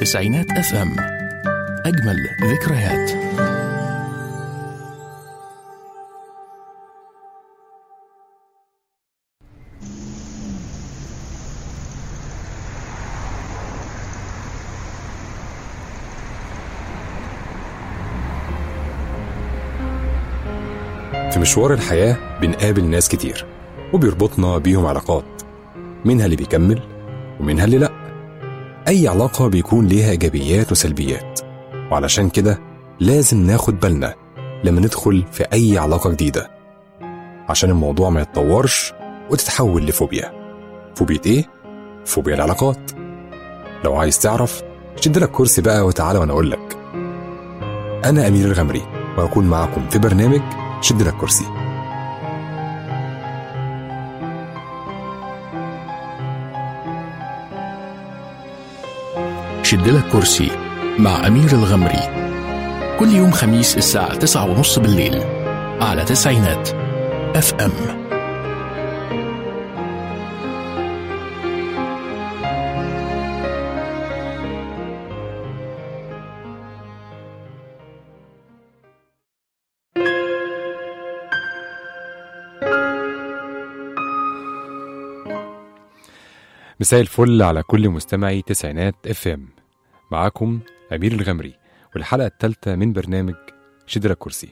تسعينات اف ام اجمل ذكريات في مشوار الحياة بنقابل ناس كتير وبيربطنا بيهم علاقات منها اللي بيكمل ومنها اللي لأ أي علاقة بيكون ليها إيجابيات وسلبيات وعلشان كده لازم ناخد بالنا لما ندخل في أي علاقة جديدة عشان الموضوع ما يتطورش وتتحول لفوبيا فوبيا إيه؟ فوبيا العلاقات لو عايز تعرف شد لك كرسي بقى وتعالى وأنا أقول لك أنا أمير الغمري وهكون معكم في برنامج شد لك كرسي شد لك كرسي مع أمير الغمري كل يوم خميس الساعة تسعة ونص بالليل على تسعينات اف ام مساء الفل على كل مستمعي تسعينات اف ام معاكم امير الغمري والحلقه الثالثه من برنامج شدرة كرسي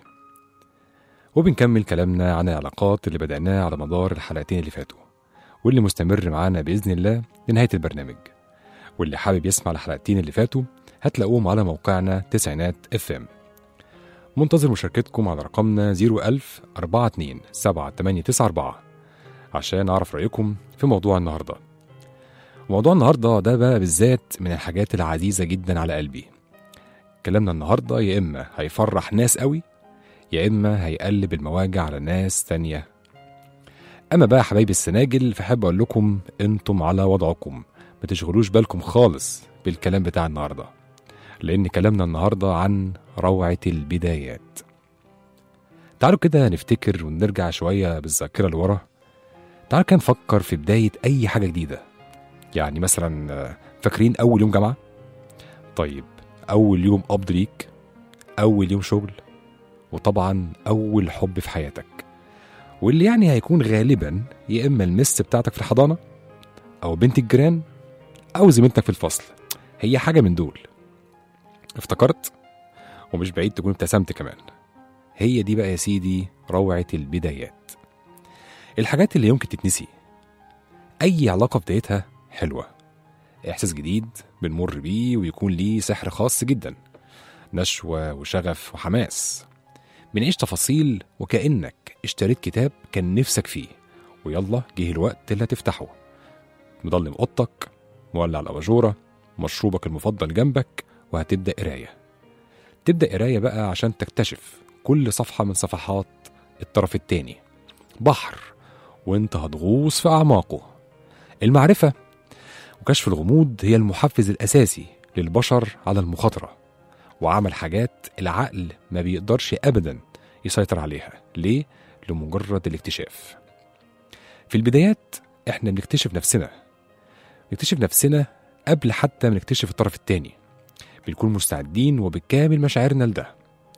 وبنكمل كلامنا عن العلاقات اللي بدأناه على مدار الحلقتين اللي فاتوا واللي مستمر معانا بإذن الله لنهاية البرنامج واللي حابب يسمع الحلقتين اللي فاتوا هتلاقوهم على موقعنا تسعينات اف ام منتظر مشاركتكم على رقمنا 01000 42 7894 عشان أعرف رأيكم في موضوع النهارده موضوع النهارده ده بقى بالذات من الحاجات العزيزة جدا على قلبي كلامنا النهارده يا إما هيفرح ناس قوي يا إما هيقلب المواجع على ناس تانية أما بقى حبايبي السناجل فحب أقول لكم أنتم على وضعكم ما تشغلوش بالكم خالص بالكلام بتاع النهارده لأن كلامنا النهارده عن روعة البدايات تعالوا كده نفتكر ونرجع شوية بالذاكرة لورا تعالوا كده نفكر في بداية أي حاجة جديدة يعني مثلا آه، فاكرين أول يوم جامعة؟ طيب أول يوم قبض ليك أول يوم شغل وطبعا أول حب في حياتك واللي يعني هيكون غالبا يا إما المس بتاعتك في الحضانة أو بنت الجيران أو زميلتك في الفصل هي حاجة من دول افتكرت ومش بعيد تكون ابتسمت كمان هي دي بقى يا سيدي روعة البدايات الحاجات اللي يمكن تتنسي أي علاقة بدايتها حلوة إحساس جديد بنمر بيه ويكون ليه سحر خاص جدا نشوة وشغف وحماس بنعيش تفاصيل وكأنك اشتريت كتاب كان نفسك فيه ويلا جه الوقت اللي هتفتحه مضلم اوضتك مولع الاباجوره مشروبك المفضل جنبك وهتبدا قرايه تبدا قرايه بقى عشان تكتشف كل صفحه من صفحات الطرف التاني بحر وانت هتغوص في اعماقه المعرفه وكشف الغموض هي المحفز الاساسي للبشر على المخاطره وعمل حاجات العقل ما بيقدرش ابدا يسيطر عليها ليه لمجرد الاكتشاف في البدايات احنا بنكتشف نفسنا نكتشف نفسنا قبل حتى ما نكتشف الطرف التاني بنكون مستعدين وبكامل مشاعرنا لده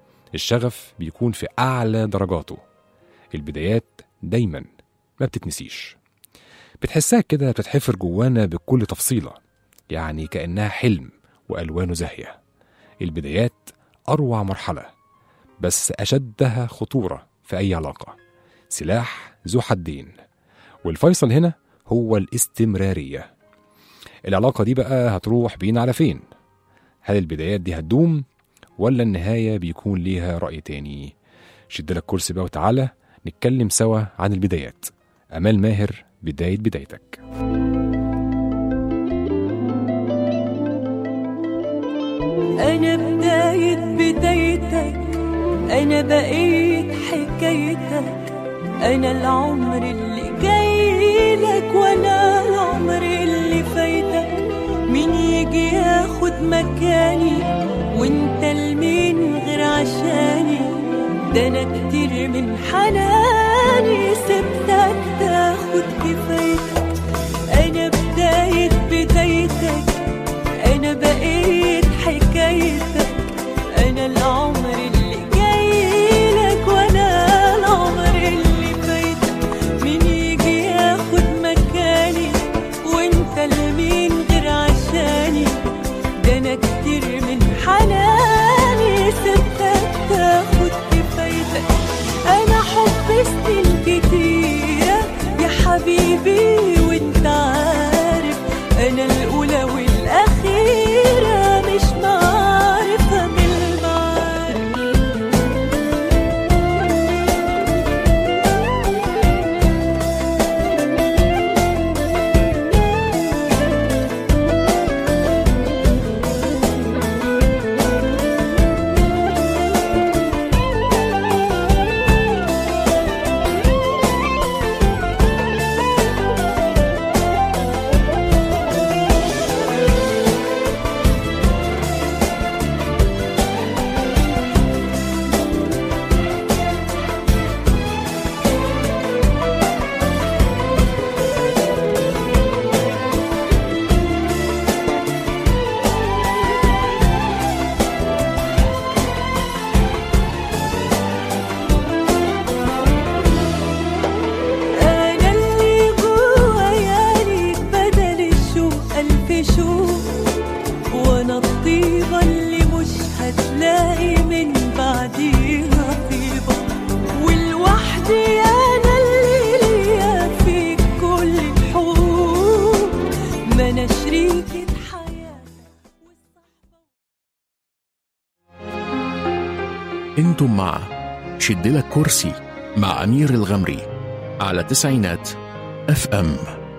الشغف بيكون في أعلى درجاته البدايات دايما ما بتتنسيش بتحسها كده بتتحفر جوانا بكل تفصيلة يعني كأنها حلم وألوانه زاهية البدايات أروع مرحلة بس أشدها خطورة في أي علاقة سلاح ذو حدين والفيصل هنا هو الاستمرارية العلاقة دي بقى هتروح بينا على فين؟ هل البدايات دي هتدوم ولا النهاية بيكون ليها رأي تاني؟ شد لك كرسي بقى وتعالى نتكلم سوا عن البدايات أمال ماهر بداية بدايتك أنا بداية بدايتك أنا بقيت حكايتك أنا العمر اللي جاي لك وأنا العمر اللي فايتك مين يجي ياخد مكاني وانت لمين غير عشاني ده أنا كتير من حناني سبتك تاخد كفايتك أنا بداية بدايتك أنا بقيت أنا شريكة حياتك انتم مع شدلك كرسي مع أمير الغمري على تسعينات اف ام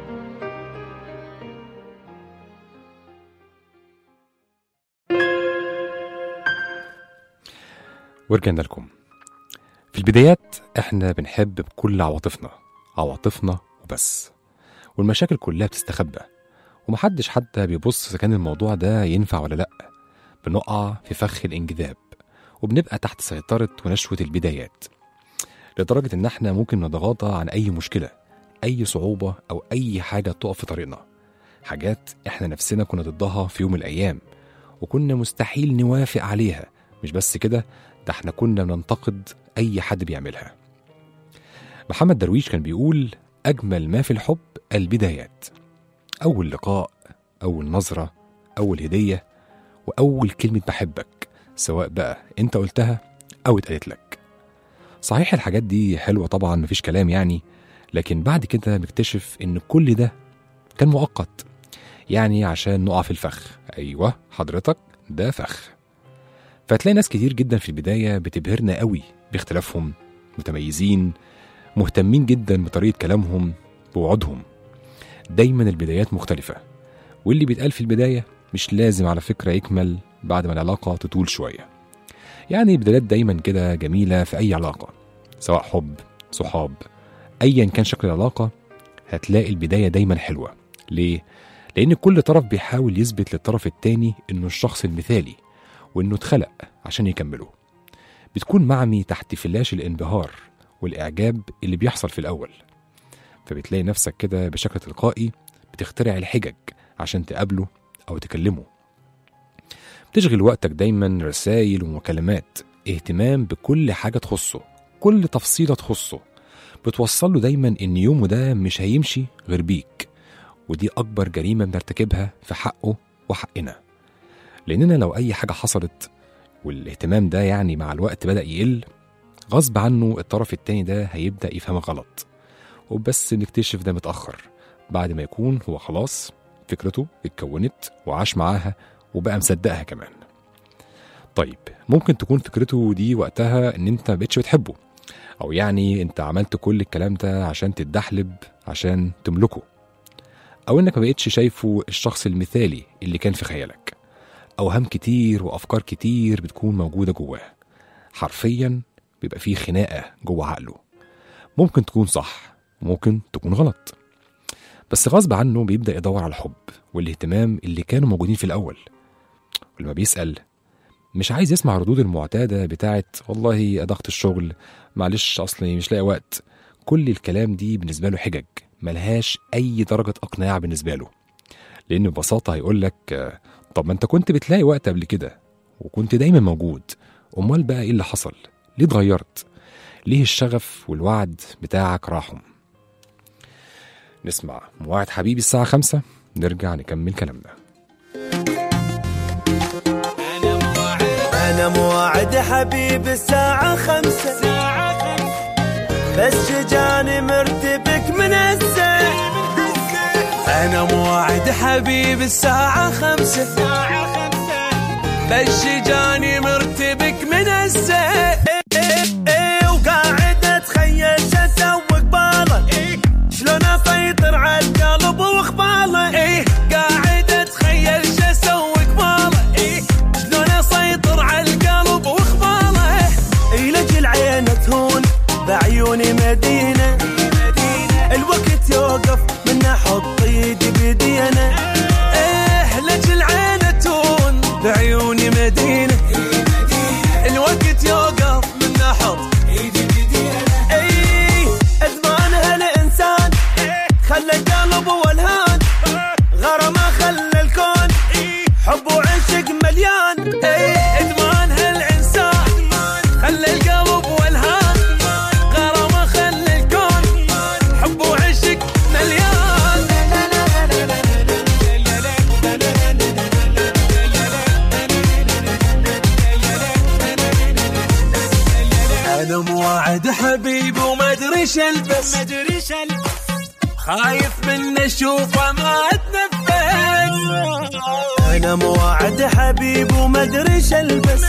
ورجعنا لكم في البدايات احنا بنحب بكل عواطفنا عواطفنا وبس والمشاكل كلها بتستخبى ومحدش حتى بيبص اذا كان الموضوع ده ينفع ولا لا بنقع في فخ الانجذاب وبنبقى تحت سيطرة ونشوة البدايات لدرجة إن احنا ممكن نتغاضى عن أي مشكلة أي صعوبة أو أي حاجة تقف في طريقنا حاجات احنا نفسنا كنا ضدها في يوم من الأيام وكنا مستحيل نوافق عليها مش بس كده ده احنا كنا بننتقد أي حد بيعملها محمد درويش كان بيقول أجمل ما في الحب البدايات أول لقاء أول نظرة أول هدية وأول كلمة بحبك سواء بقى أنت قلتها أو اتقالت لك صحيح الحاجات دي حلوة طبعا مفيش كلام يعني لكن بعد كده بنكتشف إن كل ده كان مؤقت يعني عشان نقع في الفخ أيوة حضرتك ده فخ فتلاقي ناس كتير جدا في البداية بتبهرنا قوي باختلافهم متميزين مهتمين جدا بطريقة كلامهم بوعودهم دايما البدايات مختلفة واللي بيتقال في البداية مش لازم على فكرة يكمل بعد ما العلاقة تطول شوية يعني البدايات دايما كده جميلة في أي علاقة سواء حب صحاب أيا كان شكل العلاقة هتلاقي البداية دايما حلوة ليه؟ لأن كل طرف بيحاول يثبت للطرف التاني إنه الشخص المثالي وإنه اتخلق عشان يكمله بتكون معمي تحت فلاش الانبهار والإعجاب اللي بيحصل في الأول فبتلاقي نفسك كده بشكل تلقائي بتخترع الحجج عشان تقابله أو تكلمه بتشغل وقتك دايما رسائل ومكالمات اهتمام بكل حاجة تخصه كل تفصيلة تخصه بتوصل له دايما إن يومه ده مش هيمشي غير بيك ودي أكبر جريمة بنرتكبها في حقه وحقنا لأننا لو أي حاجة حصلت والاهتمام ده يعني مع الوقت بدأ يقل غصب عنه الطرف التاني ده هيبدأ يفهمها غلط وبس نكتشف ده متأخر بعد ما يكون هو خلاص فكرته اتكونت وعاش معاها وبقى مصدقها كمان طيب ممكن تكون فكرته دي وقتها ان انت ما بقتش بتحبه او يعني انت عملت كل الكلام ده عشان تتدحلب عشان تملكه او انك ما بقتش شايفه الشخص المثالي اللي كان في خيالك اوهام كتير وافكار كتير بتكون موجوده جواه حرفيا بيبقى فيه خناقه جوه عقله ممكن تكون صح ممكن تكون غلط بس غصب عنه بيبدا يدور على الحب والاهتمام اللي كانوا موجودين في الاول ولما بيسال مش عايز يسمع الردود المعتاده بتاعت والله ضغط الشغل معلش اصلي مش لاقي وقت كل الكلام دي بالنسبه له حجج ملهاش اي درجه اقناع بالنسبه له لان ببساطه هيقول لك طب ما انت كنت بتلاقي وقت قبل كده وكنت دايما موجود امال بقى ايه اللي حصل ليه اتغيرت ليه الشغف والوعد بتاعك راحوا نسمع مواعد حبيبي الساعة خمسة نرجع نكمل كلامنا أنا موعد حبيب الساعة خمسة بس جاني مرتبك من الزين أنا موعد حبيب الساعة خمسة بس جاني مرتبك من الزين وقاعد أتخيل شو أسوي قباله شلون أسيطر على القلب وأخباله إيه قاعد أتخيل شو أسوي قباله إيه شلون أسيطر على القلب وأخباله إيه لجل العين تهون بعيوني مدينة الوقت يوقف من أحط إيدي بيدينا إيه لجل العين تهون بعيوني مدينة الوقت يوقف من أحط إيدي بيدينا إيه أزمان هالإنسان خلى القلب والهان غرامة خلى الكون حب وعشق مليان ايه ادمان هالانسان خلى القلب والهان غرامة خلى الكون حب وعشق مليان انا مواعد حبيبي وما ادري ايش البس ما ادري ايش خايف من اشوفه ما اتنفس انا موعد حبيب وما ادري ايش البس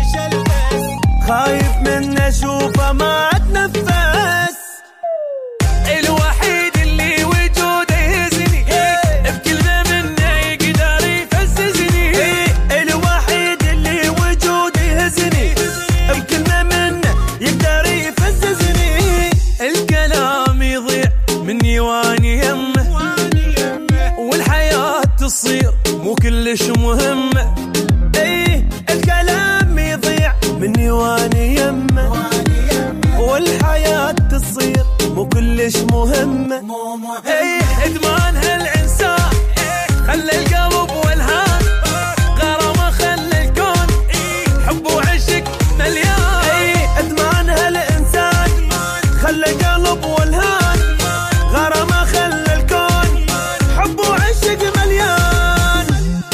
خايف من اشوفه ما اتنفس الوحيد اللي وجوده يهزني بكلمه منه يقدر يفززني الوحيد اللي وجوده يهزني بكلمه منه يقدر يفززني الكلام يضيع مني واني يمه والحياة تصير مو كلش مهمة ايه الكلام يضيع مني واني يمه والحياة تصير مو كلش مهمة ايه ادمان هالانسان خلى القلب والهان غرامة خلى الكون حب وعشق مليان ايه ادمان هالانسان خلى قلب والهان غرامة خلى الكون حب وعشق مليان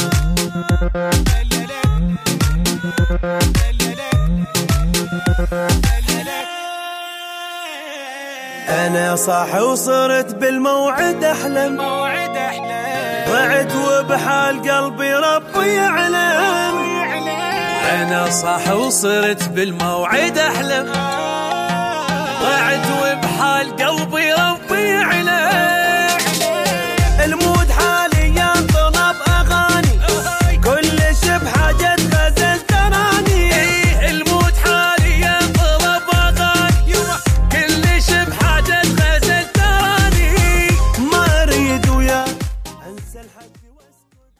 انا صاح وصرت بالموعد احلم موعد احلم وعد وبحال قلبي ربي يعلم انا صاح وصرت بالموعد احلم وعد وبحال قلبي ربي يعلم المود حاليا طلب اغاني كلش بحاجة غزل تراني المود حاليا طلب اغاني كلش بحاجة غزل تراني ما اريد وياك انسى الحد واسكت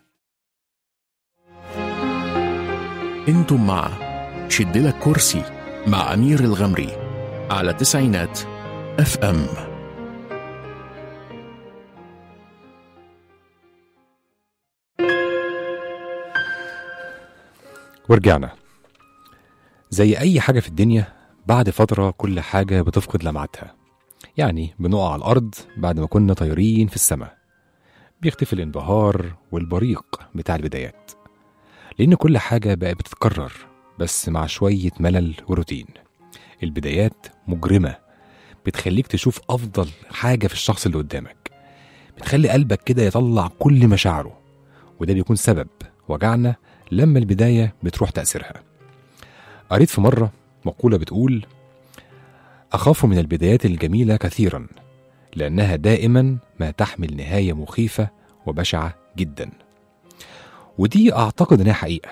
انتم مع شد لك كرسي مع أمير الغمري على تسعينات اف ام ورجعنا زي أي حاجة في الدنيا بعد فترة كل حاجة بتفقد لمعتها يعني بنقع على الأرض بعد ما كنا طايرين في السماء بيختفي الانبهار والبريق بتاع البدايات لأن كل حاجة بقى بتتكرر بس مع شوية ملل وروتين البدايات مجرمة بتخليك تشوف أفضل حاجة في الشخص اللي قدامك بتخلي قلبك كده يطلع كل مشاعره وده بيكون سبب وجعنا لما البداية بتروح تأثيرها قريت في مرة مقولة بتقول أخاف من البدايات الجميلة كثيرا لأنها دائما ما تحمل نهاية مخيفة وبشعة جدا ودي أعتقد إنها حقيقة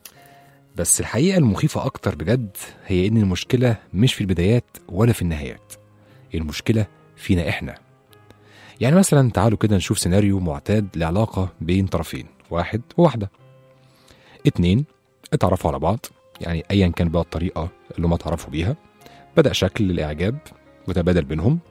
بس الحقيقة المخيفة أكتر بجد هي إن المشكلة مش في البدايات ولا في النهايات المشكلة فينا إحنا يعني مثلا تعالوا كده نشوف سيناريو معتاد لعلاقة بين طرفين واحد وواحدة اتنين اتعرفوا على بعض يعني ايا كان بقى الطريقة اللي هم اتعرفوا بيها بدأ شكل الإعجاب وتبادل بينهم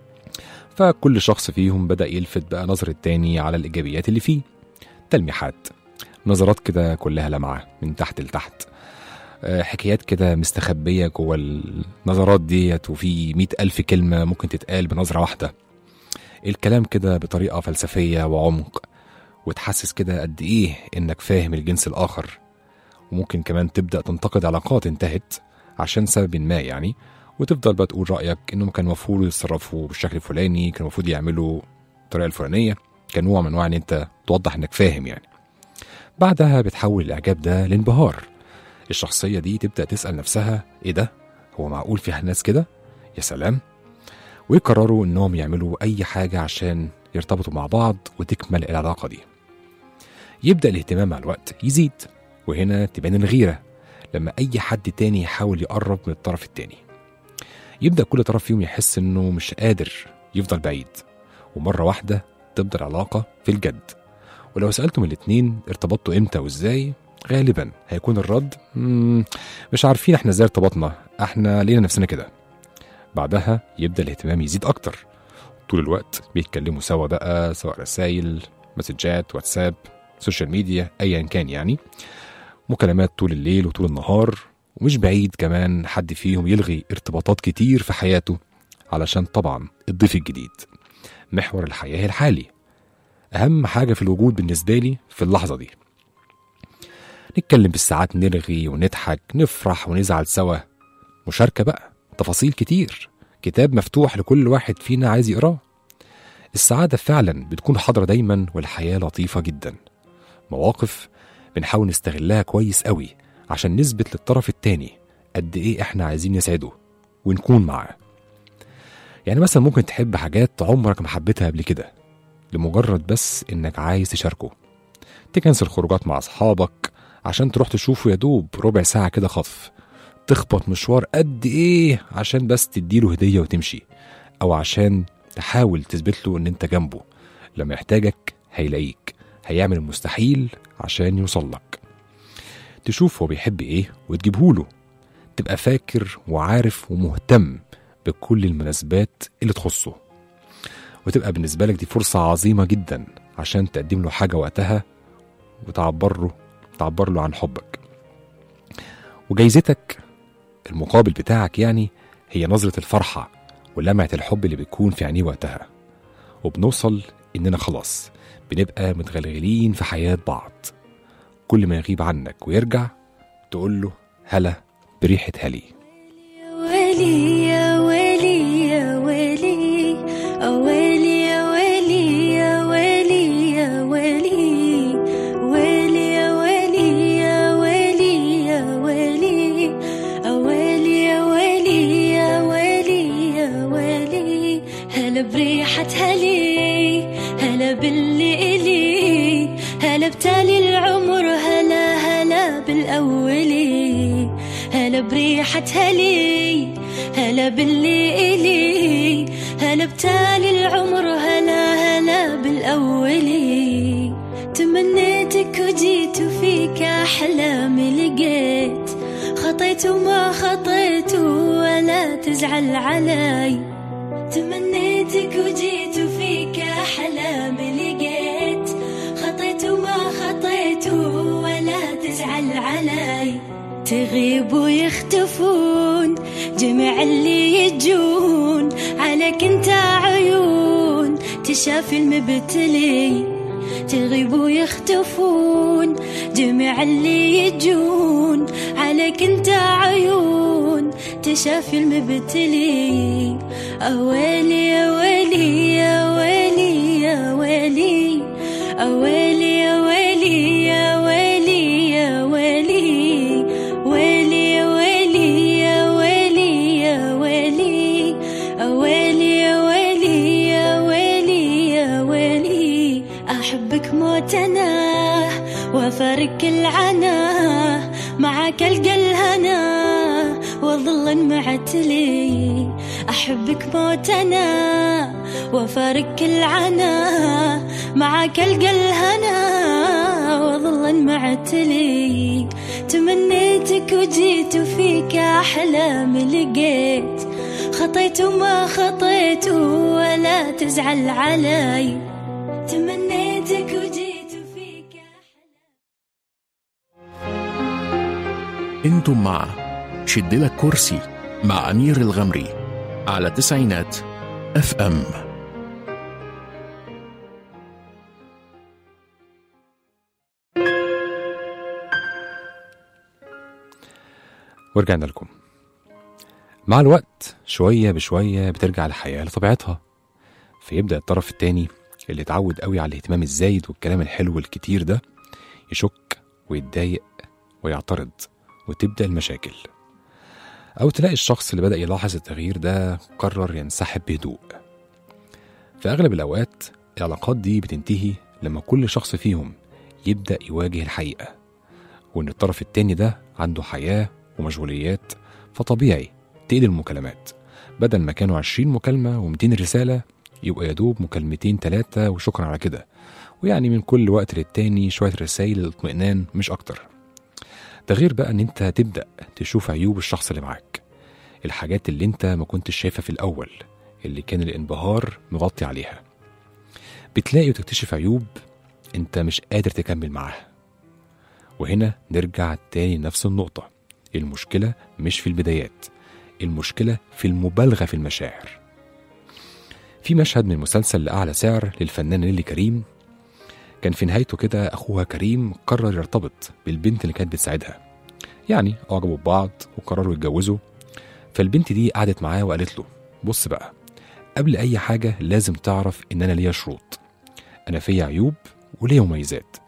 فكل شخص فيهم بدأ يلفت بقى نظر التاني على الإيجابيات اللي فيه تلميحات نظرات كده كلها لمعة من تحت لتحت آه، حكايات كده مستخبية جوه النظرات ديت وفي مئة ألف كلمة ممكن تتقال بنظرة واحدة الكلام كده بطريقة فلسفية وعمق وتحسس كده قد إيه إنك فاهم الجنس الآخر وممكن كمان تبدأ تنتقد علاقات انتهت عشان سبب ما يعني وتفضل بقى تقول رأيك إنهم كان المفروض يتصرفوا بالشكل الفلاني كان المفروض يعملوا الطريقة الفلانية كنوع من أنواع إن أنت توضح إنك فاهم يعني بعدها بتحول الإعجاب ده لانبهار الشخصية دي تبدأ تسأل نفسها إيه ده؟ هو معقول في ناس كده؟ يا سلام ويقرروا إنهم يعملوا أي حاجة عشان يرتبطوا مع بعض وتكمل العلاقة دي يبدأ الاهتمام مع الوقت يزيد وهنا تبان الغيرة لما أي حد تاني يحاول يقرب من الطرف التاني يبدأ كل طرف فيهم يحس إنه مش قادر يفضل بعيد ومرة واحدة تبدأ العلاقة في الجد ولو سألتم الاتنين ارتبطتوا امتى وازاي غالبا هيكون الرد "مم، مش عارفين احنا ازاي ارتبطنا احنا لينا نفسنا كده بعدها يبدأ الاهتمام يزيد أكتر طول الوقت بيتكلموا سوا بقى سواء رسايل مسجات واتساب سوشيال ميديا أيا كان يعني مكالمات طول الليل وطول النهار ومش بعيد كمان حد فيهم يلغي ارتباطات كتير في حياته علشان طبعا الضيف الجديد محور الحياة الحالي أهم حاجة في الوجود بالنسبة لي في اللحظة دي نتكلم بالساعات نرغي ونضحك نفرح ونزعل سوا مشاركة بقى تفاصيل كتير كتاب مفتوح لكل واحد فينا عايز يقراه السعادة فعلا بتكون حاضرة دايما والحياة لطيفة جدا مواقف بنحاول نستغلها كويس قوي عشان نثبت للطرف التاني قد ايه احنا عايزين نسعده ونكون معاه يعني مثلا ممكن تحب حاجات عمرك ما حبيتها قبل كده لمجرد بس انك عايز تشاركه تكنسل خروجات مع اصحابك عشان تروح تشوفه يا دوب ربع ساعة كده خطف تخبط مشوار قد ايه عشان بس تديله هدية وتمشي او عشان تحاول تثبت له ان انت جنبه لما يحتاجك هيلاقيك هيعمل المستحيل عشان يوصل لك تشوف هو بيحب ايه وتجيبهوله تبقى فاكر وعارف ومهتم بكل المناسبات اللي تخصه وتبقى بالنسبة لك دي فرصة عظيمة جدا عشان تقدم له حاجة وقتها وتعبر له تعبر له عن حبك وجايزتك المقابل بتاعك يعني هي نظرة الفرحة ولمعة الحب اللي بتكون في عينيه وقتها وبنوصل إننا خلاص بنبقى متغلغلين في حياة بعض كل ما يغيب عنك ويرجع تقول له هلا بريحة هلي يا ويلي يا ويلي يا ويلي أويلي يا ويلي يا ويلي يا ويلي ويلي يا ويلي يا ويلي يا ويلي أويلي يا ويلي يا ويلي يا ويلي هلا بريحة هلي هلا باللي إلي هلا بتالي العمر هلا هلا بالأولي هلا بريحة هلي هلا باللي إلي هلا بتالي العمر هلا هلا بالأولي تمنيتك وجيت وفيك أحلامي لقيت خطيت وما خطيت ولا تزعل علي تمنيتك وجيت وفيك أحلامي لقيت خطيت وما خطيت ولا تزعل علي تغيب ويختفون جميع اللي يجون عليك انت عيون تشافي المبتلي تغيب ويختفون جميع اللي يجون عليك انت عيون تشافي المبتلي أويلي يا ويلي يا ويلي يا ويلي أويلي يا ويلي يا ويلي يا ويلي ويلي يا ويلي يا ويلي يا ويلي أويلي يا ويلي يا ويلي يا ويلي أحبك موت أنا وأفارق العنا معك ألقى الهنا وظل معتلي أحبك موت أنا وأفارق العنا معك ألقى الهنا وظل معتلي تمنيتك وجيت وفيك أحلامي لقيت خطيت وما خطيت ولا تزعل علي تمنيتك وجيت وفيك انتم مع شد لك كرسي مع أمير الغمري على تسعينات اف ام ورجعنا لكم مع الوقت شوية بشوية بترجع الحياة لطبيعتها فيبدأ الطرف التاني اللي اتعود قوي على الاهتمام الزايد والكلام الحلو الكتير ده يشك ويتضايق ويعترض وتبدأ المشاكل أو تلاقي الشخص اللي بدأ يلاحظ التغيير ده قرر ينسحب بهدوء في أغلب الأوقات العلاقات دي بتنتهي لما كل شخص فيهم يبدأ يواجه الحقيقة وإن الطرف التاني ده عنده حياة ومشغوليات فطبيعي تقل المكالمات بدل ما كانوا 20 مكالمة و200 رسالة يبقى يا دوب مكالمتين تلاتة وشكرا على كده ويعني من كل وقت للتاني شوية رسايل للاطمئنان مش أكتر ده غير بقى إن أنت هتبدأ تشوف عيوب الشخص اللي معاك الحاجات اللي أنت ما كنتش شايفها في الأول اللي كان الانبهار مغطي عليها بتلاقي وتكتشف عيوب أنت مش قادر تكمل معاها وهنا نرجع تاني لنفس النقطة المشكلة مش في البدايات المشكلة في المبالغة في المشاعر في مشهد من مسلسل لأعلى سعر للفنانة نيلي كريم كان في نهايته كده أخوها كريم قرر يرتبط بالبنت اللي كانت بتساعدها يعني أعجبوا ببعض وقرروا يتجوزوا فالبنت دي قعدت معاه وقالت له بص بقى قبل أي حاجة لازم تعرف إن أنا ليا شروط أنا فيا عيوب وليا مميزات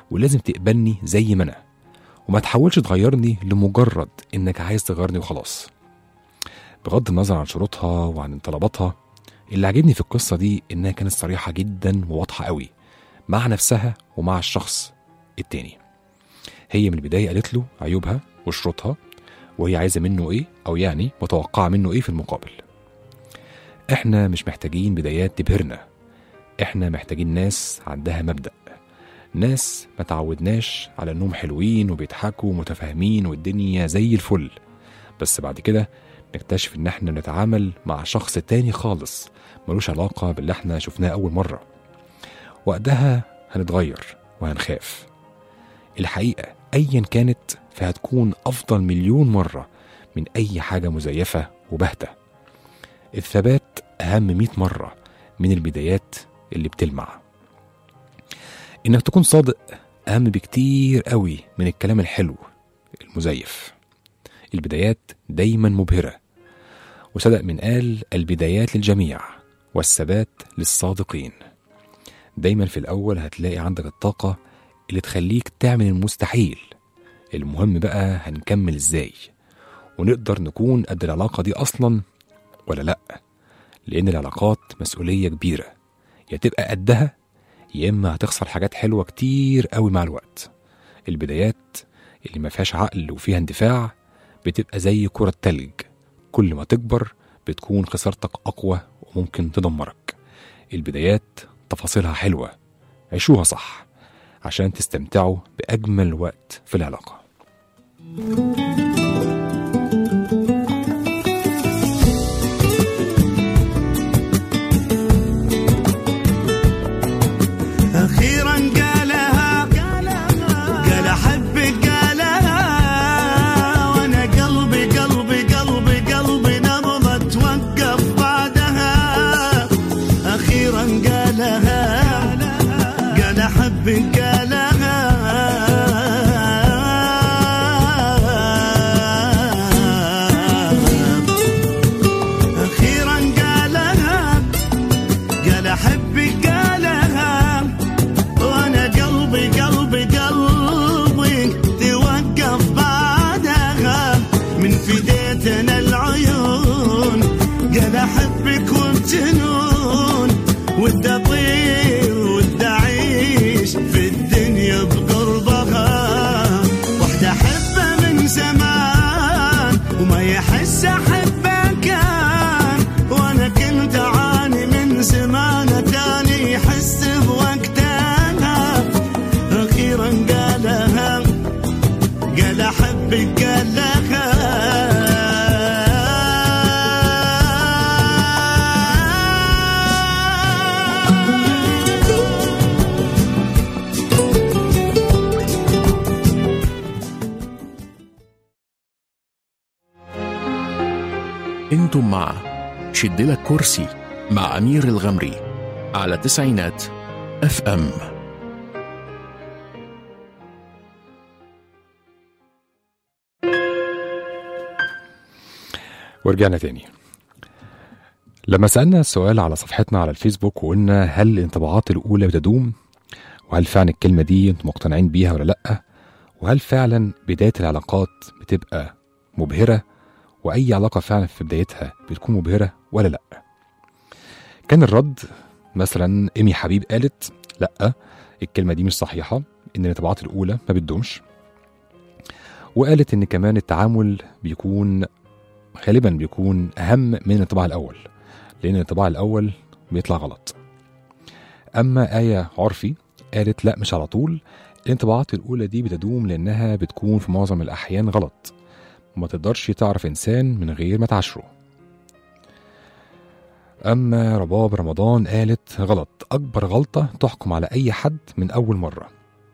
ولازم تقبلني زي ما أنا وما تحاولش تغيرني لمجرد إنك عايز تغيرني وخلاص بغض النظر عن شروطها وعن طلباتها اللي عجبني في القصة دي إنها كانت صريحة جدا وواضحة قوي مع نفسها ومع الشخص التاني هي من البداية قالت له عيوبها وشروطها وهي عايزة منه إيه أو يعني متوقعة منه إيه في المقابل إحنا مش محتاجين بدايات تبهرنا إحنا محتاجين ناس عندها مبدأ ناس ما تعودناش على إنهم حلوين وبيضحكوا ومتفاهمين والدنيا زي الفل بس بعد كده نكتشف إن إحنا نتعامل مع شخص تاني خالص ملوش علاقة باللي إحنا شفناه أول مرة وقتها هنتغير وهنخاف الحقيقة أيا كانت فهتكون أفضل مليون مرة من أي حاجة مزيفة وبهتة الثبات أهم مئة مرة من البدايات اللي بتلمع إنك تكون صادق أهم بكتير قوي من الكلام الحلو المزيف البدايات دايما مبهرة وصدق من قال البدايات للجميع والثبات للصادقين دايما في الأول هتلاقي عندك الطاقة اللي تخليك تعمل المستحيل المهم بقى هنكمل ازاي ونقدر نكون قد العلاقة دي أصلا ولا لأ لأن العلاقات مسؤولية كبيرة يا تبقى قدها يا إما هتخسر حاجات حلوة كتير قوي مع الوقت البدايات اللي ما فيهاش عقل وفيها اندفاع بتبقى زي كرة تلج كل ما تكبر بتكون خسارتك أقوى وممكن تدمرك البدايات تفاصيلها حلوة عيشوها صح عشان تستمتعوا بأجمل وقت في العلاقة أخيرا قالها قال أحبك قالها وأنا قلبي قلبي قلبي قلبي نبضة توقف بعدها أخيرا قالها قال أحبك قالها أخيرا قالها قال أحبك قالها وانا قلبي قلبي قلبي توقف بعدها من فديتنا العيون قال احبك وبجنون ودي اطير ودي اعيش في الدنيا بقربها واحدة احبها من زمان وما يحس احبها كان وانا كنت اعاني من زمان تاني يحس بوقتها اخيرا قالها قال احبك قال لها انتم مع شدلك كرسي مع أمير الغمري على تسعينات اف ام ورجعنا تاني لما سألنا السؤال على صفحتنا على الفيسبوك وقلنا هل الانطباعات الأولى بتدوم وهل فعلا الكلمة دي انتم مقتنعين بيها ولا لأ وهل فعلا بداية العلاقات بتبقى مبهرة وأي علاقة فعلا في بدايتها بتكون مبهرة ولا لأ كان الرد مثلا إيمي حبيب قالت لأ الكلمة دي مش صحيحة إن الانطباعات الأولى ما بتدومش وقالت إن كمان التعامل بيكون غالبا بيكون أهم من الانطباع الأول لأن الانطباع الأول بيطلع غلط أما آية عرفي قالت لا مش على طول الانطباعات الأولى دي بتدوم لأنها بتكون في معظم الأحيان غلط وما تقدرش تعرف إنسان من غير ما تعاشره أما رباب رمضان قالت غلط أكبر غلطة تحكم على أي حد من أول مرة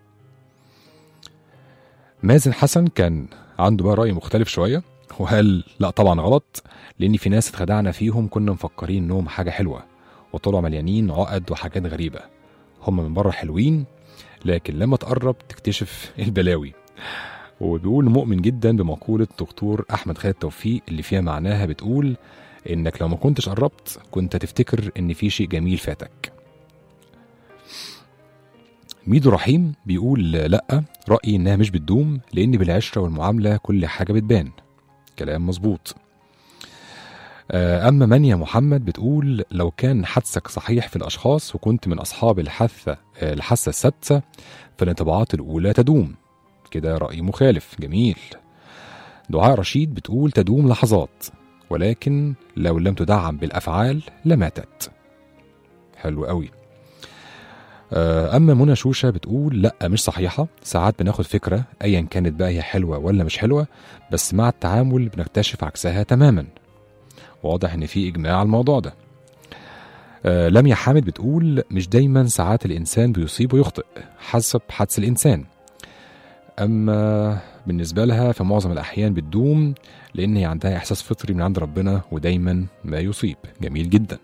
مازن حسن كان عنده بقى رأي مختلف شوية وقال لا طبعا غلط لأن في ناس اتخدعنا فيهم كنا مفكرين إنهم حاجة حلوة وطلعوا مليانين عقد وحاجات غريبة هم من بره حلوين لكن لما تقرب تكتشف البلاوي وبيقول مؤمن جدا بمقولة دكتور أحمد خالد توفيق اللي فيها معناها بتقول إنك لو ما كنتش قربت كنت هتفتكر إن في شيء جميل فاتك ميدو رحيم بيقول لأ رأيي إنها مش بتدوم لأن بالعشرة والمعاملة كل حاجة بتبان كلام مظبوط آه، أما منيا محمد بتقول لو كان حدسك صحيح في الأشخاص وكنت من أصحاب الحثة آه، الحاسة السادسة فالانطباعات الأولى تدوم كده رأي مخالف جميل دعاء رشيد بتقول تدوم لحظات ولكن لو لم تدعم بالأفعال لماتت حلو قوي آه، أما منى شوشة بتقول لأ مش صحيحة ساعات بناخد فكرة أيا كانت بقى هي حلوة ولا مش حلوة بس مع التعامل بنكتشف عكسها تماما واضح إن في إجماع على الموضوع ده آه، لميا حامد بتقول مش دايما ساعات الإنسان بيصيب ويخطئ حسب حدس الإنسان أما بالنسبة لها فمعظم الأحيان بتدوم لأن هي عندها إحساس فطري من عند ربنا ودايما ما يصيب جميل جدا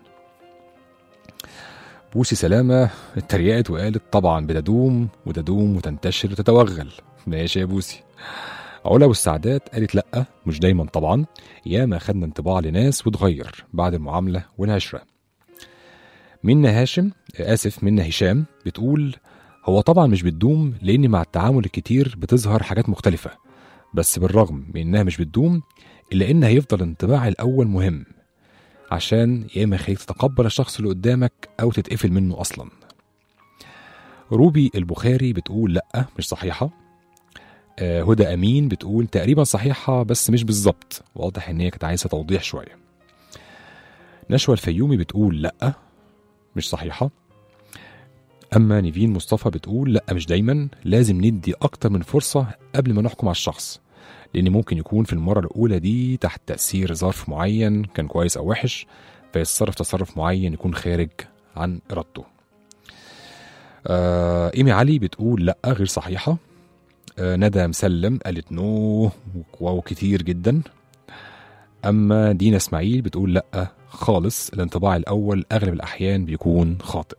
بوسي سلامة اتريقت وقالت طبعا بتدوم وتدوم وتنتشر وتتوغل ماشي يا بوسي علا والسعدات قالت لأ مش دايما طبعا ياما خدنا انطباع لناس وتغير بعد المعاملة والعشرة منا هاشم آسف منا هشام بتقول هو طبعا مش بتدوم لأن مع التعامل الكتير بتظهر حاجات مختلفة بس بالرغم من إنها مش بتدوم إلا إن هيفضل الانطباع الأول مهم عشان يا إما يخليك تتقبل الشخص اللي قدامك أو تتقفل منه أصلا روبي البخاري بتقول لأ مش صحيحة آه، هدى أمين بتقول تقريبا صحيحة بس مش بالظبط واضح إن هي كانت عايزة توضيح شوية نشوى الفيومي بتقول لأ مش صحيحة أما نيفين مصطفى بتقول لأ مش دايما لازم ندي أكتر من فرصة قبل ما نحكم على الشخص لأن ممكن يكون في المرة الأولى دي تحت تأثير ظرف معين كان كويس أو وحش فيتصرف تصرف معين يكون خارج عن إرادته آه إيمي علي بتقول لأ غير صحيحة آه ندى مسلم قالت نو واو كتير جدا أما دينا إسماعيل بتقول لأ خالص الانطباع الأول أغلب الأحيان بيكون خاطئ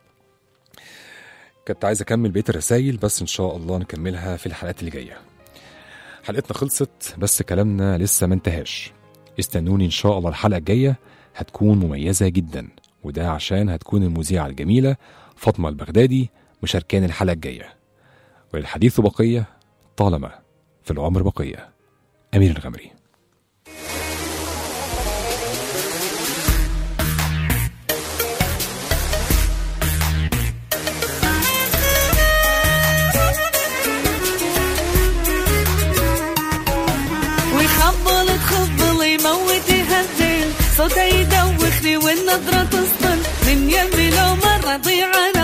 كنت عايز أكمل بقية الرسايل بس إن شاء الله نكملها في الحلقات اللي جاية حلقتنا خلصت بس كلامنا لسه ما انتهاش استنوني إن شاء الله الحلقة الجاية هتكون مميزة جدا وده عشان هتكون المذيعة الجميلة فاطمة البغدادي مشاركان الحلقة الجاية وللحديث بقية طالما في العمر بقية أمير الغمري ويخبل تخبل يموت يهزل صوته يدوخني والنظرة تصطل من يمي لو مرة ضيعنا